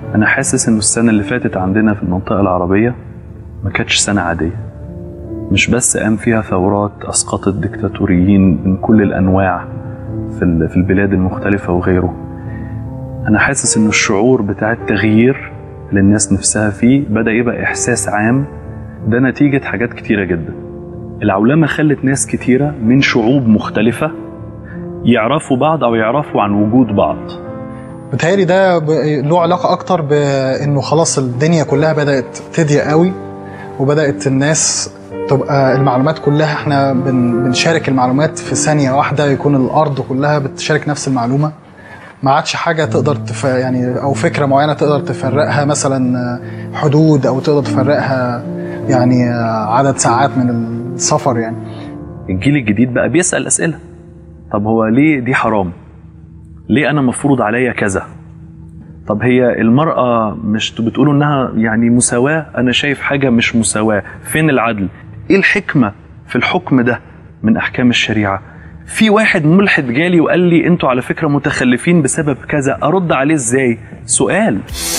أنا حاسس إنه السنة اللي فاتت عندنا في المنطقة العربية ما كانتش سنة عادية مش بس قام فيها ثورات أسقطت ديكتاتوريين من كل الأنواع في ال- في البلاد المختلفة وغيره أنا حاسس إن الشعور بتاع التغيير اللي الناس نفسها فيه بدأ يبقى إحساس عام ده نتيجة حاجات كتيرة جدا العولمة خلت ناس كتيرة من شعوب مختلفة يعرفوا بعض أو يعرفوا عن وجود بعض بتهيألي ده ب- له علاقة أكتر بإنه خلاص الدنيا كلها بدأت تضيق قوي وبدأت الناس تبقى المعلومات كلها احنا بن بنشارك المعلومات في ثانية واحدة يكون الأرض كلها بتشارك نفس المعلومة ما عادش حاجة تقدر تف... يعني أو فكرة معينة تقدر تفرقها مثلا حدود أو تقدر تفرقها يعني عدد ساعات من السفر يعني الجيل الجديد بقى بيسأل أسئلة طب هو ليه دي حرام ليه أنا مفروض عليا كذا طب هي المرأة مش بتقولوا إنها يعني مساواة أنا شايف حاجة مش مساواة فين العدل إيه الحكمة في الحكم ده من أحكام الشريعة في واحد ملحد جالي وقال لي انتوا على فكرة متخلفين بسبب كذا أرد عليه إزاي سؤال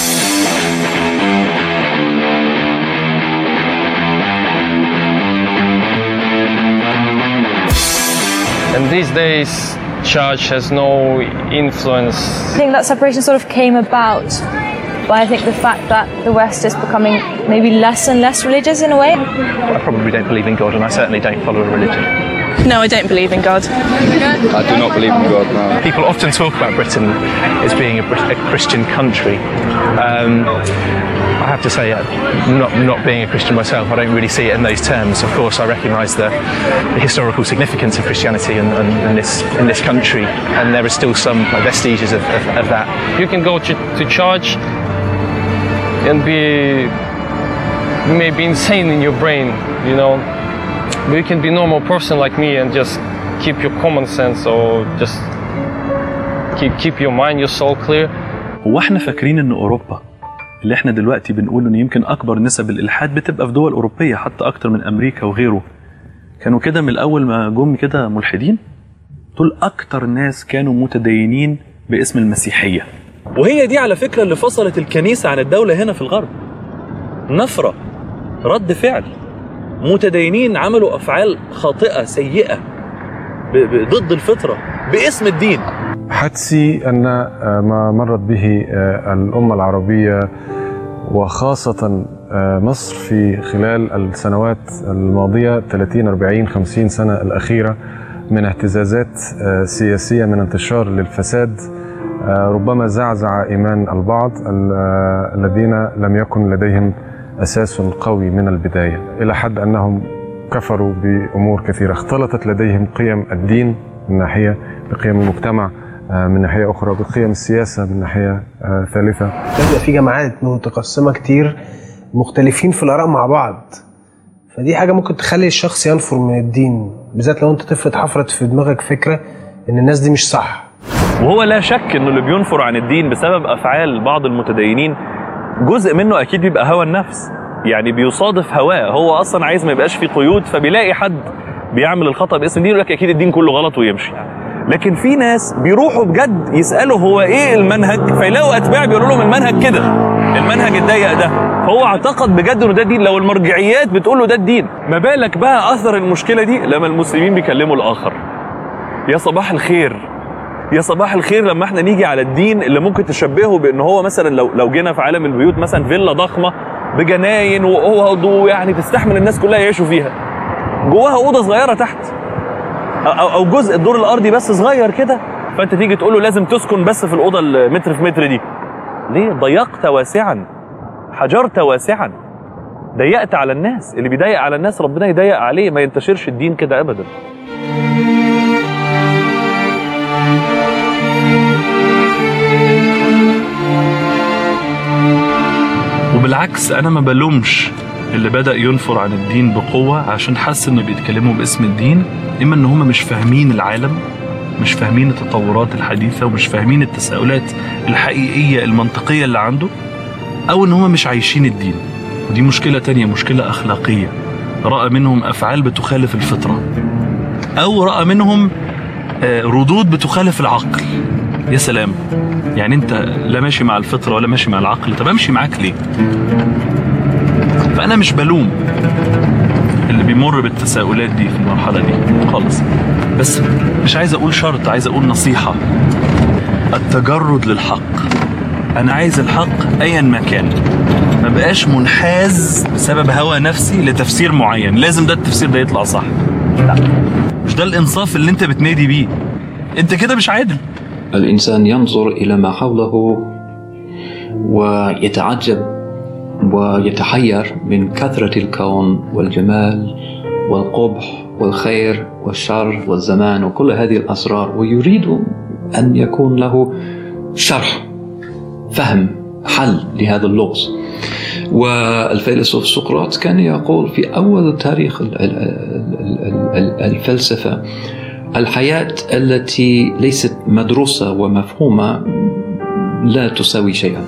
And these days, church has no influence. I think that separation sort of came about by I think the fact that the West is becoming maybe less and less religious in a way. I probably don't believe in God, and I certainly don't follow a religion. No, I don't believe in God. I do not believe in God, no. People often talk about Britain as being a, Brit- a Christian country. Um, I have to say, uh, not, not being a Christian myself, I don't really see it in those terms. Of course, I recognise the, the historical significance of Christianity in, in, in, this, in this country, and there are still some like, vestiges of, of, of that. You can go to, to church and be maybe insane in your brain, you know. But you can be a normal person like me and just keep your common sense or just keep keep your mind, your soul clear. هو احنا فاكرين ان اوروبا اللي احنا دلوقتي بنقول ان يمكن اكبر نسب الالحاد بتبقى في دول اوروبيه حتى اكتر من امريكا وغيره كانوا كده من الاول ما جم كده ملحدين دول اكتر ناس كانوا متدينين باسم المسيحيه وهي دي على فكره اللي فصلت الكنيسه عن الدوله هنا في الغرب نفره رد فعل متدينين عملوا افعال خاطئه سيئه ب- ب- ضد الفطره باسم الدين حدسي أن ما مرت به الأمة العربية وخاصة مصر في خلال السنوات الماضية 30 40 50 سنة الأخيرة من اهتزازات سياسية من انتشار للفساد ربما زعزع إيمان البعض ال- الذين لم يكن لديهم أساس قوي من البداية إلى حد أنهم كفروا بأمور كثيرة اختلطت لديهم قيم الدين من ناحية بقيم المجتمع آه، من ناحية أخرى بقيم السياسة من ناحية آه، ثالثة بيبقى في جماعات متقسمة كتير مختلفين في الآراء مع بعض فدي حاجة ممكن تخلي الشخص ينفر من الدين بالذات لو أنت طفل اتحفرت في دماغك فكرة إن الناس دي مش صح وهو لا شك انه اللي بينفر عن الدين بسبب افعال بعض المتدينين جزء منه اكيد بيبقى هوى النفس يعني بيصادف هواه هو اصلا عايز ما يبقاش فيه قيود فبيلاقي حد بيعمل الخطا باسم الدين يقول لك اكيد الدين كله غلط ويمشي لكن في ناس بيروحوا بجد يسالوا هو ايه المنهج فيلاقوا اتباع بيقولوا لهم المنهج كده المنهج الضيق ده فهو اعتقد بجد انه ده الدين لو المرجعيات بتقول له ده الدين ما بالك بقى اثر المشكله دي لما المسلمين بيكلموا الاخر يا صباح الخير يا صباح الخير لما احنا نيجي على الدين اللي ممكن تشبهه بان هو مثلا لو لو جينا في عالم البيوت مثلا فيلا ضخمه بجناين واوض يعني تستحمل الناس كلها يعيشوا فيها جواها اوضه صغيره تحت او او جزء الدور الارضي بس صغير كده فانت تيجي تقول له لازم تسكن بس في الاوضه المتر في متر دي ليه ضيقت واسعا حجرت واسعا ضيقت على الناس اللي بيضيق على الناس ربنا يضيق عليه ما ينتشرش الدين كده ابدا وبالعكس انا ما بلومش اللي بدا ينفر عن الدين بقوه عشان حس انه بيتكلموا باسم الدين اما ان هم مش فاهمين العالم مش فاهمين التطورات الحديثه ومش فاهمين التساؤلات الحقيقيه المنطقيه اللي عنده او ان هم مش عايشين الدين ودي مشكله تانية مشكله اخلاقيه راى منهم افعال بتخالف الفطره او راى منهم آه، ردود بتخالف العقل يا سلام يعني انت لا ماشي مع الفطره ولا ماشي مع العقل طب امشي معاك ليه فانا مش بلوم اللي بيمر بالتساؤلات دي في المرحله دي خالص بس مش عايز اقول شرط عايز اقول نصيحه التجرد للحق انا عايز الحق ايا ما كان ما بقاش منحاز بسبب هوى نفسي لتفسير معين لازم ده التفسير ده يطلع صح لا مش ده الانصاف اللي انت بتنادي بيه انت كده مش عادل الإنسان ينظر إلى ما حوله ويتعجب ويتحير من كثرة الكون والجمال والقبح والخير والشر والزمان وكل هذه الأسرار ويريد أن يكون له شرح فهم حل لهذا اللغز والفيلسوف سقراط كان يقول في أول تاريخ ال- ال- ال- ال- الفلسفة الحياة التي ليست مدروسة ومفهومة لا تساوي شيئا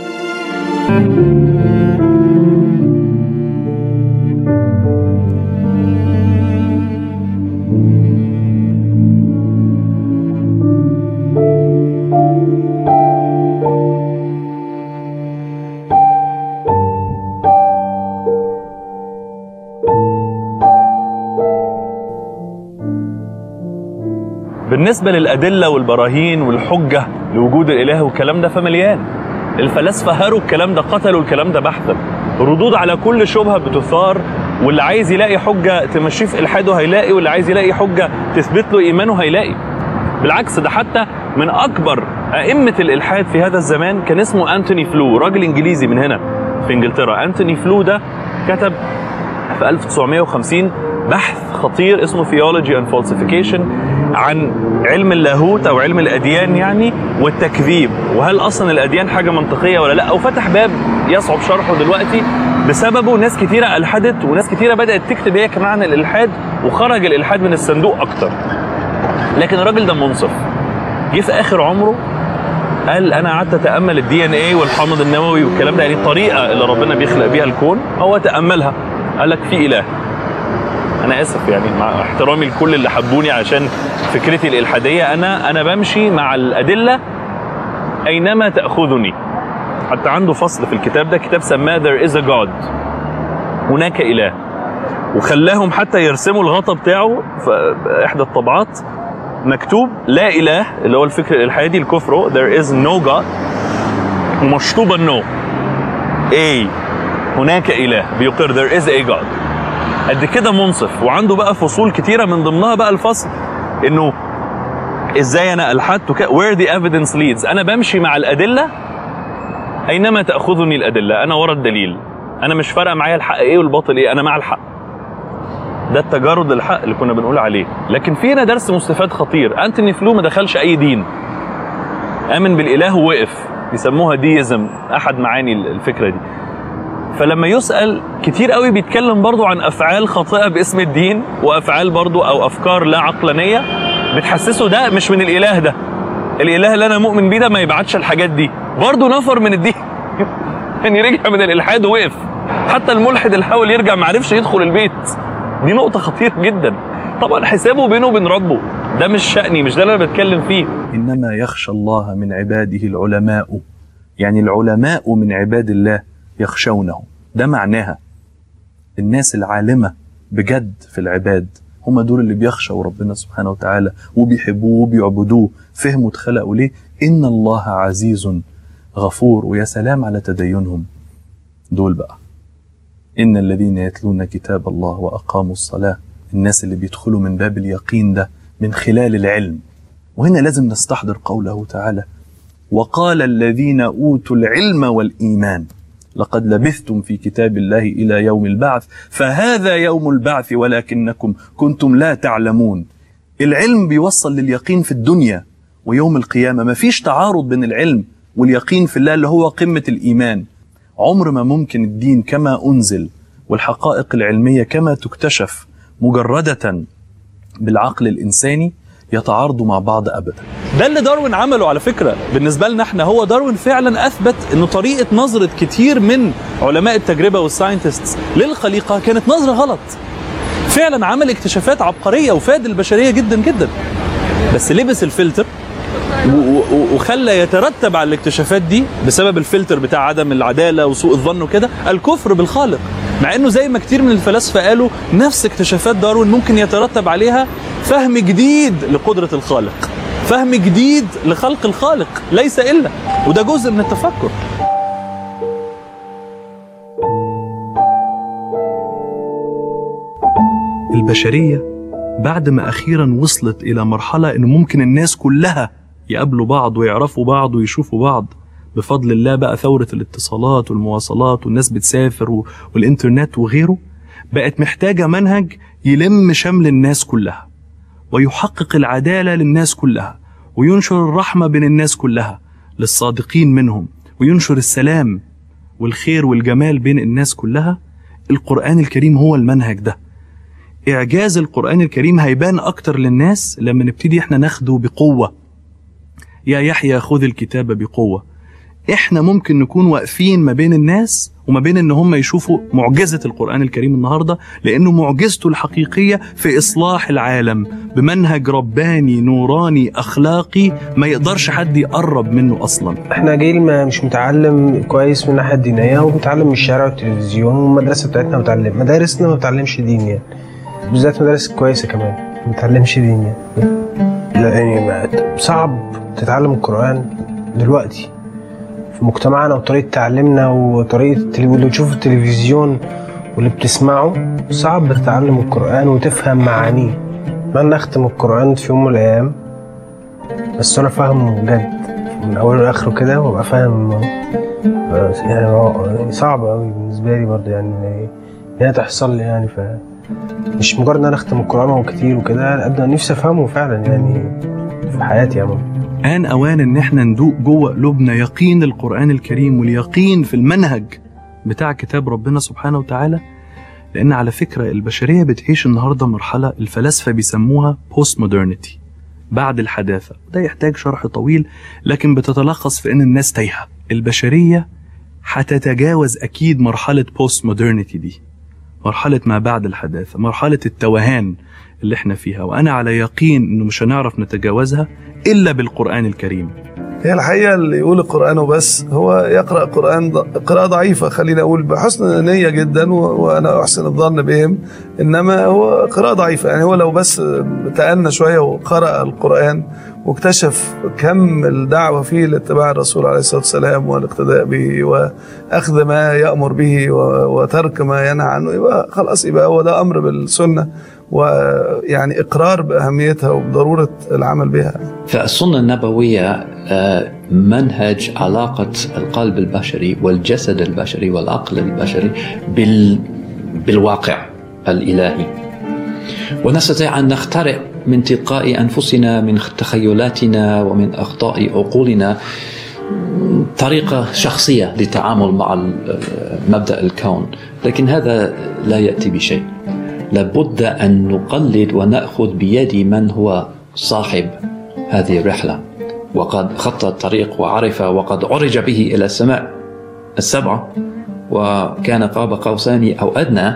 بالنسبة للأدلة والبراهين والحجة لوجود الإله والكلام ده فمليان الفلاسفة هروا الكلام ده قتلوا الكلام ده بحثا ردود على كل شبهة بتثار واللي عايز يلاقي حجة تمشيه في إلحاده هيلاقي واللي عايز يلاقي حجة تثبت له إيمانه هيلاقي بالعكس ده حتى من أكبر أئمة الإلحاد في هذا الزمان كان اسمه أنتوني فلو راجل إنجليزي من هنا في إنجلترا أنتوني فلو ده كتب في 1950 بحث خطير اسمه Theology and Falsification عن علم اللاهوت او علم الاديان يعني والتكذيب وهل اصلا الاديان حاجه منطقيه ولا لا وفتح باب يصعب شرحه دلوقتي بسببه ناس كتيره الحدت وناس كتيره بدات تكتب هي كمان عن الالحاد وخرج الالحاد من الصندوق اكتر لكن الراجل ده منصف جه في اخر عمره قال انا قعدت اتامل الدي ان ايه والحامض النووي والكلام ده يعني الطريقه اللي ربنا بيخلق بيها الكون هو تاملها قال لك في اله انا اسف يعني مع احترامي لكل اللي حبوني عشان فكرتي الالحاديه انا انا بمشي مع الادله اينما تاخذني حتى عنده فصل في الكتاب ده كتاب سماه there is a God هناك اله وخلاهم حتى يرسموا الغطا بتاعه في احدى الطبعات مكتوب لا اله اللي هو الفكر الالحادي الكفر there is no God ومشطوبه no اي هناك اله بيقر there is a God قد كده منصف وعنده بقى فصول كتيره من ضمنها بقى الفصل انه ازاي انا الحدت وك... where the evidence leads انا بمشي مع الادله اينما تاخذني الادله انا ورا الدليل انا مش فارقه معايا الحق ايه والباطل ايه انا مع الحق ده التجرد للحق اللي كنا بنقول عليه لكن في هنا درس مستفاد خطير انتوني فلو ما دخلش اي دين امن بالاله ووقف بيسموها ديزم احد معاني الفكره دي فلما يسأل كتير قوي بيتكلم برضو عن أفعال خاطئة باسم الدين وأفعال برضو أو أفكار لا عقلانية بتحسسه ده مش من الإله ده الإله اللي أنا مؤمن بيه ده ما يبعتش الحاجات دي برضو نفر من الدين يعني رجع من الإلحاد ووقف حتى الملحد اللي حاول يرجع ما عرفش يدخل البيت دي نقطة خطيرة جدا طبعا حسابه بينه وبين ربه ده مش شأني مش ده اللي أنا بتكلم فيه إنما يخشى الله من عباده العلماء يعني العلماء من عباد الله يخشونه ده معناها الناس العالمة بجد في العباد هم دول اللي بيخشوا ربنا سبحانه وتعالى وبيحبوه وبيعبدوه فهموا اتخلقوا ليه إن الله عزيز غفور ويا سلام على تدينهم دول بقى إن الذين يتلون كتاب الله وأقاموا الصلاة الناس اللي بيدخلوا من باب اليقين ده من خلال العلم وهنا لازم نستحضر قوله تعالى وقال الذين أوتوا العلم والإيمان لقد لبثتم في كتاب الله الى يوم البعث فهذا يوم البعث ولكنكم كنتم لا تعلمون العلم بيوصل لليقين في الدنيا ويوم القيامه ما فيش تعارض بين العلم واليقين في الله اللي هو قمه الايمان عمر ما ممكن الدين كما انزل والحقائق العلميه كما تكتشف مجرده بالعقل الانساني يتعارضوا مع بعض ابدا ده اللي داروين عمله على فكره بالنسبه لنا احنا هو داروين فعلا اثبت انه طريقه نظره كتير من علماء التجربه والساينتستس للخليقه كانت نظره غلط فعلا عمل اكتشافات عبقريه وفاد البشريه جدا جدا بس لبس الفلتر و- و- وخلى يترتب على الاكتشافات دي بسبب الفلتر بتاع عدم العداله وسوء الظن وكده الكفر بالخالق مع انه زي ما كتير من الفلاسفه قالوا نفس اكتشافات داروين ممكن يترتب عليها فهم جديد لقدره الخالق فهم جديد لخلق الخالق ليس الا وده جزء من التفكر البشريه بعد ما اخيرا وصلت الى مرحله انه ممكن الناس كلها يقابلوا بعض ويعرفوا بعض ويشوفوا بعض بفضل الله بقى ثوره الاتصالات والمواصلات والناس بتسافر و- والانترنت وغيره بقت محتاجه منهج يلم شمل الناس كلها ويحقق العداله للناس كلها وينشر الرحمه بين الناس كلها للصادقين منهم وينشر السلام والخير والجمال بين الناس كلها القران الكريم هو المنهج ده إعجاز القرآن الكريم هيبان أكتر للناس لما نبتدي إحنا ناخده بقوة يا يحيى خذ الكتاب بقوة إحنا ممكن نكون واقفين ما بين الناس وما بين إن هم يشوفوا معجزة القرآن الكريم النهاردة لأنه معجزته الحقيقية في إصلاح العالم بمنهج رباني نوراني أخلاقي ما يقدرش حد يقرب منه أصلا احنا جيل ما مش متعلم كويس من الناحيه الدينيه ومتعلم من الشارع والتلفزيون والمدرسه بتاعتنا متعلم مدارسنا ما بتعلمش دين يعني بالذات مدارس كويسه كمان ما بتعلمش دين يعني لا يعني ما- صعب تتعلم القران دلوقتي في مجتمعنا وطريقه تعليمنا وطريقه التل- واللي بتشوف التلفزيون واللي بتسمعه صعب تتعلم القران وتفهم معانيه اتمنى اختم القران في يوم من الايام بس انا فاهمه بجد من اوله لاخره كده وابقى فاهم بس يعني هو- يعني صعب قوي بالنسبه لي برضه يعني ان هي تحصل لي يعني ف مش مجرد ان انا اختم القران هو كتير وكده قد ما نفسي افهمه فعلا يعني في حياتي يا ماما آن أوان إن إحنا ندوق جوه قلوبنا يقين القرآن الكريم واليقين في المنهج بتاع كتاب ربنا سبحانه وتعالى لأن على فكرة البشرية بتعيش النهاردة مرحلة الفلاسفة بيسموها بوست مودرنتي بعد الحداثة ده يحتاج شرح طويل لكن بتتلخص في إن الناس تايهة البشرية هتتجاوز أكيد مرحلة بوست مودرنتي دي مرحلة ما بعد الحداثة مرحلة التوهان اللي احنا فيها وأنا على يقين إنه مش هنعرف نتجاوزها إلا بالقرآن الكريم هي الحقيقه اللي يقول القران وبس هو يقرا قران ض- قراءه ضعيفه خلينا اقول بحسن نيه جدا و- وانا احسن الظن بهم انما هو قراءه ضعيفه يعني هو لو بس تأنى شويه وقرأ القران واكتشف كم الدعوه فيه لاتباع الرسول عليه الصلاه والسلام والاقتداء به واخذ ما يامر به و- وترك ما ينهى عنه يبقى خلاص يبقى هو ده امر بالسنه ويعني اقرار باهميتها وبضروره العمل بها فالسنة النبوية آه، منهج علاقة القلب البشري والجسد البشري والعقل البشري بال بالواقع الإلهي ونستطيع أن نخترع من تلقاء أنفسنا من تخيلاتنا ومن أخطاء عقولنا طريقة شخصية للتعامل مع ال- مبدأ الكون لكن هذا لا يأتي بشيء لابد أن نقلد ونأخذ بيد من هو صاحب هذه الرحلة وقد خط الطريق وعرف وقد عرج به إلى السماء السبعة وكان قاب قوسين أو أدنى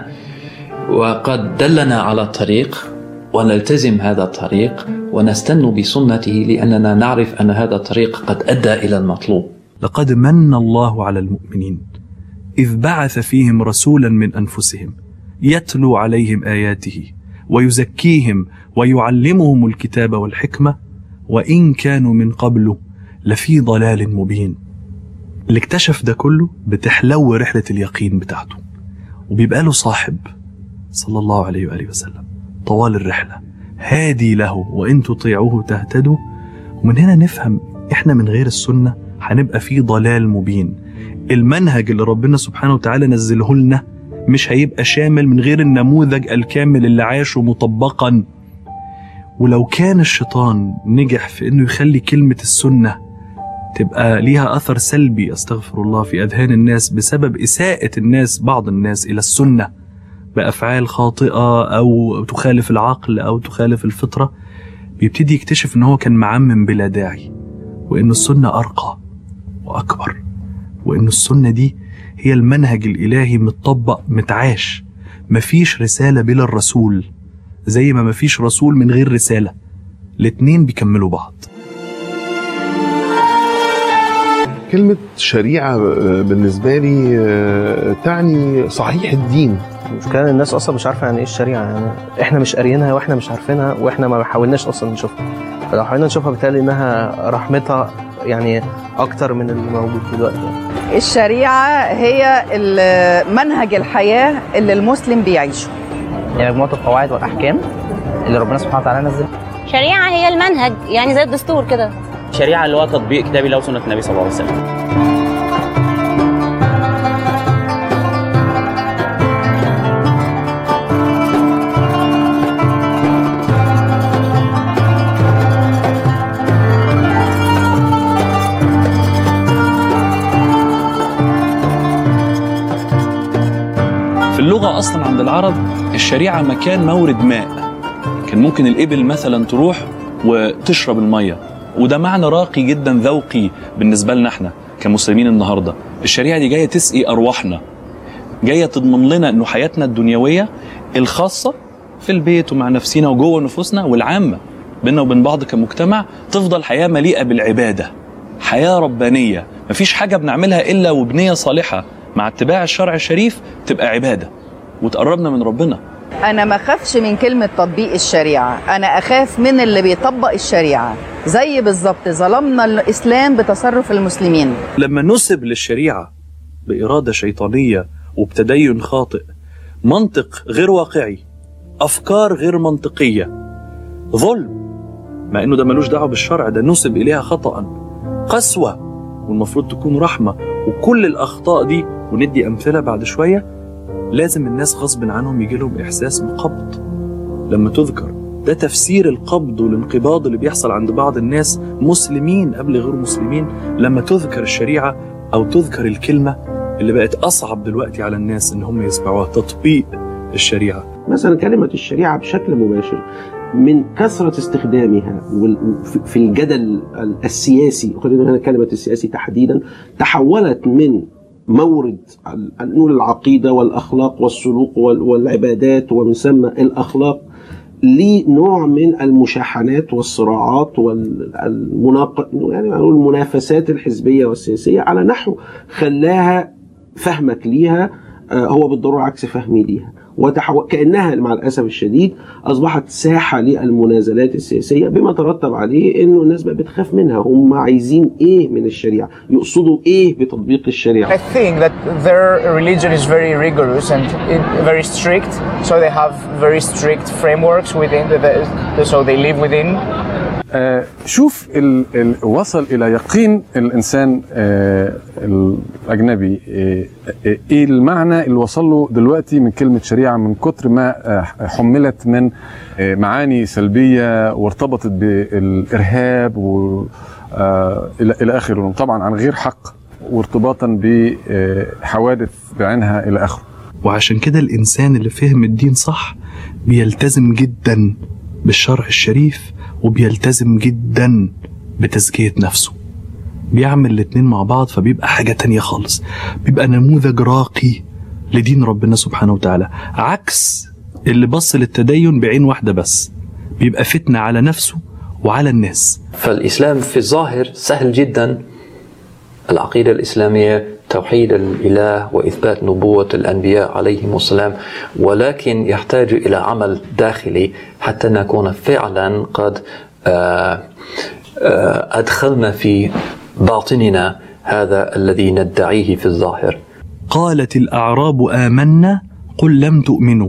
وقد دلنا على الطريق ونلتزم هذا الطريق ونستن بسنته لأننا نعرف أن هذا الطريق قد أدى إلى المطلوب لقد من الله على المؤمنين إذ بعث فيهم رسولا من أنفسهم يتلو عليهم آياته ويزكيهم ويعلمهم الكتاب والحكمة وإن كانوا من قبل لفي ضلال مبين اللي اكتشف ده كله بتحلو رحلة اليقين بتاعته وبيبقى له صاحب صلى الله عليه وآله وسلم طوال الرحلة هادي له وإن تطيعوه تهتدوا ومن هنا نفهم إحنا من غير السنة هنبقى في ضلال مبين المنهج اللي ربنا سبحانه وتعالى نزله لنا مش هيبقى شامل من غير النموذج الكامل اللي عاشه مطبقا ولو كان الشيطان نجح في انه يخلي كلمة السنة تبقى ليها اثر سلبي استغفر الله في اذهان الناس بسبب اساءة الناس بعض الناس الى السنة بافعال خاطئة او تخالف العقل او تخالف الفطرة بيبتدي يكتشف ان هو كان معمم بلا داعي وان السنة ارقى واكبر وان السنة دي هي المنهج الالهي متطبق متعاش مفيش رسالة بلا الرسول زي ما مفيش رسول من غير رسالة الاتنين بيكملوا بعض كلمة شريعة آه، بالنسبة لي آه، تعني صحيح الدين المشكله ان الناس اصلا مش عارفه يعني ايه الشريعه يعني احنا مش قاريينها واحنا مش عارفينها واحنا ما حاولناش اصلا نشوفها فلو حاولنا نشوفها بالتالي انها رحمتها يعني اكتر من اللي موجود دلوقتي يعني. الشريعة هي ال- منهج الحياة اللي المسلم بيعيشه يعني مجموعه القواعد والاحكام اللي ربنا سبحانه وتعالى نزلها شريعة هي المنهج يعني زي الدستور كده شريعة اللي هو تطبيق كتاب الله وسنة النبي صلى الله عليه وسلم في اللغة أصلا عند العرب الشريعة مكان مورد ماء كان ممكن الإبل مثلا تروح وتشرب المية وده معنى راقي جدا ذوقي بالنسبة لنا احنا كمسلمين النهاردة الشريعة دي جاية تسقي أرواحنا جاية تضمن لنا أنه حياتنا الدنيوية الخاصة في البيت ومع نفسنا وجوه نفوسنا والعامة بينا وبين بعض كمجتمع تفضل حياة مليئة بالعبادة حياة ربانية مفيش حاجة بنعملها إلا وبنية صالحة مع اتباع الشرع الشريف تبقى عبادة وتقربنا من ربنا أنا ما أخافش من كلمة تطبيق الشريعة أنا أخاف من اللي بيطبق الشريعة زي بالظبط ظلمنا الإسلام بتصرف المسلمين لما نسب للشريعة بإرادة شيطانية وبتدين خاطئ منطق غير واقعي أفكار غير منطقية ظلم مع إنه ده ملوش دعوة بالشرع ده نسب إليها خطأ قسوة والمفروض تكون رحمة وكل الأخطاء دي وندي أمثلة بعد شوية لازم الناس غصب عنهم يجي لهم إحساس بقبض لما تذكر ده تفسير القبض والانقباض اللي بيحصل عند بعض الناس مسلمين قبل غير مسلمين لما تذكر الشريعة أو تذكر الكلمة اللي بقت أصعب دلوقتي على الناس إن هم يسمعوها تطبيق الشريعة مثلا كلمة الشريعة بشكل مباشر من كثرة استخدامها وال- في- في الجدل السياسي خلينا هنا كلمة السياسي تحديدا تحولت من مورد ال- نقول العقيدة والأخلاق والسلوك وال- والعبادات ومن ثم الأخلاق لنوع من المشاحنات والصراعات والمناق يعني نقول المنافسات الحزبية والسياسية على نحو خلاها فهمك ليها آه، هو بالضروره عكس فهمي ليها وتحو... كانها مع الاسف الشديد اصبحت ساحه للمنازلات السياسيه بما ترتب عليه انه الناس بقى بتخاف منها هم عايزين ايه من الشريعه يقصدوا ايه بتطبيق الشريعه I think that their religion is very rigorous and it, very strict, so they have very strict frameworks within the, the so they live within. آه، شوف ال ال وصل الى يقين الانسان آه، الاجنبي آه، آه، ايه المعنى اللي وصل له دلوقتي من كلمه شريعه من كتر ما آه، حملت من آه، معاني سلبيه وارتبطت بالارهاب و آه، الى الى اخره طبعا عن غير حق وارتباطا بحوادث بعينها الى اخره وعشان كده الإنسان اللي فهم الدين صح بيلتزم جدا بالشرع الشريف وبيلتزم جدا بتزكية نفسه بيعمل الاتنين مع بعض فبيبقى حاجة تانية خالص بيبقى نموذج راقي لدين ربنا سبحانه وتعالى عكس اللي بص للتدين بعين واحدة بس بيبقى فتنة على نفسه وعلى الناس فالإسلام في الظاهر سهل جدا العقيدة الإسلامية توحيد الإله وإثبات نبوة الأنبياء عليهم السلام ولكن يحتاج إلى عمل داخلي حتى نكون فعلا قد آه، آه، أدخلنا في باطننا هذا الذي ندعيه في الظاهر قالت الأعراب آمنا قل لم تؤمنوا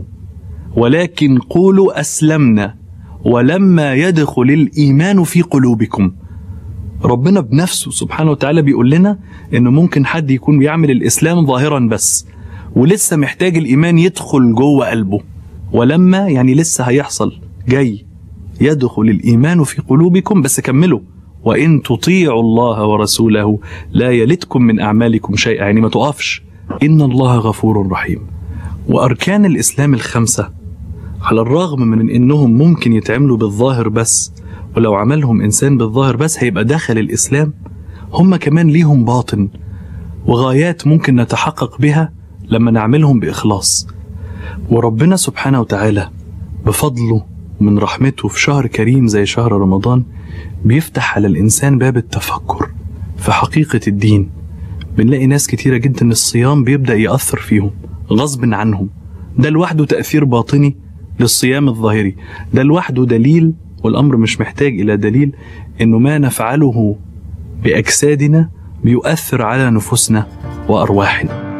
ولكن قولوا أسلمنا ولما يدخل الإيمان في قلوبكم ربنا بنفسه سبحانه وتعالى بيقول لنا إنه ممكن حد يكون بيعمل الإسلام ظاهرا بس ولسه محتاج الإيمان يدخل جوه قلبه ولما يعني لسه هيحصل جاي يدخل الإيمان في قلوبكم بس كملوا وإن تطيعوا الله ورسوله لا يلتكم من أعمالكم شيئا يعني ما تقفش إن الله غفور رحيم وأركان الإسلام الخمسة على الرغم من إنهم ممكن يتعملوا بالظاهر بس ولو عملهم إنسان بالظاهر بس هيبقى داخل الإسلام هم كمان ليهم باطن وغايات ممكن نتحقق بها لما نعملهم بإخلاص وربنا سبحانه وتعالى بفضله من رحمته في شهر كريم زي شهر رمضان بيفتح على الإنسان باب التفكر في حقيقة الدين بنلاقي ناس كتيرة جدا الصيام بيبدأ يأثر فيهم غصب عنهم ده لوحده تأثير باطني للصيام الظاهري ده لوحده دليل والأمر مش محتاج إلى دليل إنه ما نفعله بأجسادنا بيؤثر على نفوسنا وأرواحنا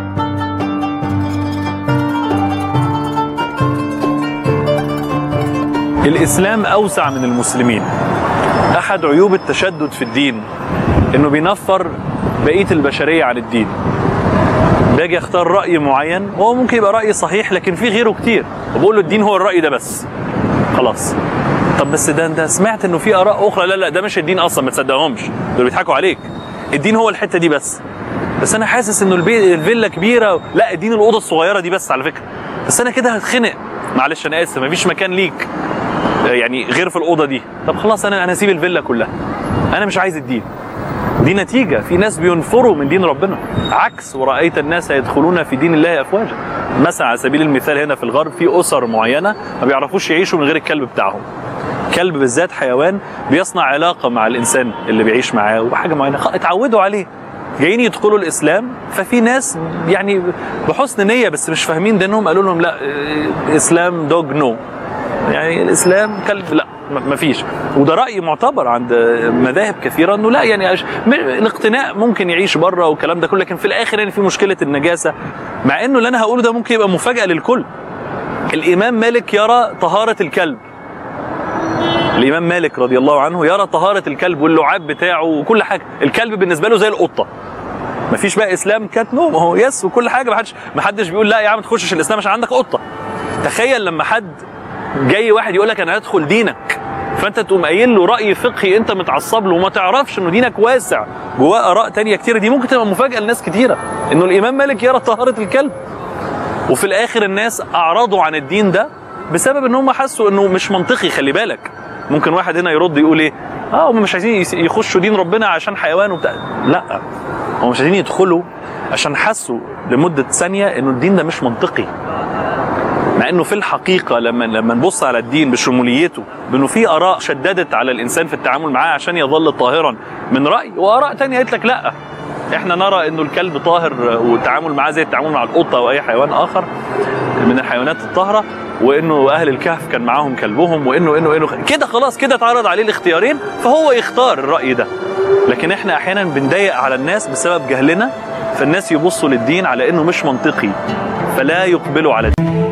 الإسلام أوسع من المسلمين أحد عيوب التشدد في الدين إنه بينفر بقية البشرية عن الدين باجي اختار رأي معين وهو ممكن يبقى رأي صحيح لكن في غيره كتير وبقول له الدين هو الرأي ده بس خلاص طب بس ده انت سمعت انه في اراء اخرى لا لا ده مش الدين اصلا ما تصدقهمش دول بيضحكوا عليك الدين هو الحته دي بس بس انا حاسس انه البي... الفيلا كبيره لا الدين الاوضه الصغيره دي بس على فكره بس انا كده هتخنق معلش انا اسف مفيش مكان ليك يعني غير في الاوضه دي طب خلاص انا انا هسيب الفيلا كلها انا مش عايز الدين دي نتيجه في ناس بينفروا من دين ربنا عكس ورايت الناس يدخلون في دين الله افواجا مثلا على سبيل المثال هنا في الغرب في اسر معينه ما بيعرفوش يعيشوا من غير الكلب بتاعهم كلب بالذات حيوان بيصنع علاقه مع الانسان اللي بيعيش معاه وحاجه معينه خ- اتعودوا عليه جايين يدخلوا الاسلام ففي ناس يعني بحسن نيه بس مش فاهمين دينهم قالوا لهم لا إيه، اسلام دوج نو يعني الاسلام كلب لا م- مفيش وده راي معتبر عند مذاهب كثيره انه لا يعني أش- م- الاقتناء ممكن يعيش بره والكلام ده كله لكن في الاخر يعني في مشكله النجاسه مع انه اللي انا هقوله ده ممكن يبقى مفاجاه للكل الامام مالك يرى طهاره الكلب الامام مالك رضي الله عنه يرى طهاره الكلب واللعاب بتاعه وكل حاجه الكلب بالنسبه له زي القطه مفيش بقى اسلام كات نو ما هو يس وكل حاجه ما حدش ما حدش بيقول لا يا عم ما تخشش الاسلام عشان عندك قطه تخيل لما حد جاي واحد يقول لك انا هدخل دينك فانت تقوم قايل له راي فقهي انت متعصب له وما تعرفش انه دينك واسع جواه اراء تانية كتيره دي ممكن تبقى مفاجاه لناس كتيره انه الامام مالك يرى طهاره الكلب وفي الاخر الناس اعرضوا عن الدين ده بسبب ان هم حسوا انه مش منطقي خلي بالك ممكن واحد هنا يرد يقول ايه اه هم مش عايزين يس- يخشوا دين ربنا عشان حيوان وبتاع لا هم مش عايزين يدخلوا عشان حسوا لمده ثانيه انه الدين ده مش منطقي مع انه في الحقيقه لما لما نبص على الدين بشموليته بانه في اراء شددت على الانسان في التعامل معاه عشان يظل طاهرا من راي واراء تانية قالت لك لا احنا نرى انه الكلب طاهر والتعامل معاه زي التعامل مع القطه او اي حيوان اخر من الحيوانات الطاهره وانه اهل الكهف كان معاهم كلبهم وانه انه انه كده خلاص كده اتعرض عليه الاختيارين فهو يختار الراي ده لكن احنا احيانا بنضايق على الناس بسبب جهلنا فالناس يبصوا للدين على انه مش منطقي فلا يقبلوا على الدين